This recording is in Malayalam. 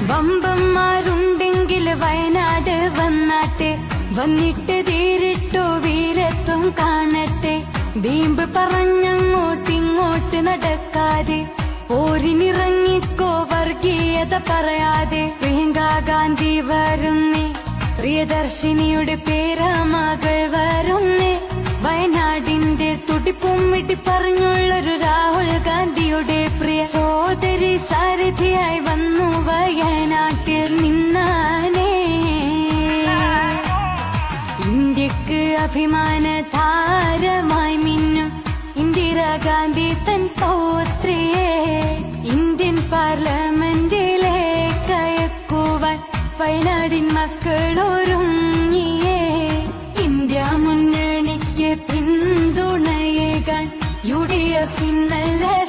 വമ്പന്മാരുണ്ടെങ്കിൽ വയനാട് വന്നാട്ടെ വന്നിട്ട് തീരിട്ടോ വീരത്വം കാണട്ടെ വീമ്പ് പറഞ്ഞങ്ങോട്ടിങ്ങോട്ട് നടക്കാതെ പോരിനിറങ്ങിക്കോ വർഗീയത പറയാതെ പ്രിയങ്ക ഗാന്ധി വരുന്നേ പ്രിയദർശിനിയുടെ പേരാമകൾ വരുന്നേ വയനാടിന്റെ തുടിപ്പും ഇട്ടി പറഞ്ഞുള്ളൊരു രാഹുൽ ഗാന്ധിയുടെ പ്രിയ സോദരി സാരഥിയായി വന്നു വയനാട്ടിൽ നിന്നാനേ ഇന്ത്യക്ക് അഭിമാന താരമായി മിന്നും ഇന്ദിരാഗാന്ധി തൻ പൗത്രിയെ ഇന്ത്യൻ പാർലമെന്റിലേക്ക് അയക്കുവാൻ വയനാടിൻ മക്കളൊരുങ്ങിയേ ഇന്ത്യ മുന്നണിക്ക് പിന്തുണയേകാൻ യു ഡി എഫ് നല്ല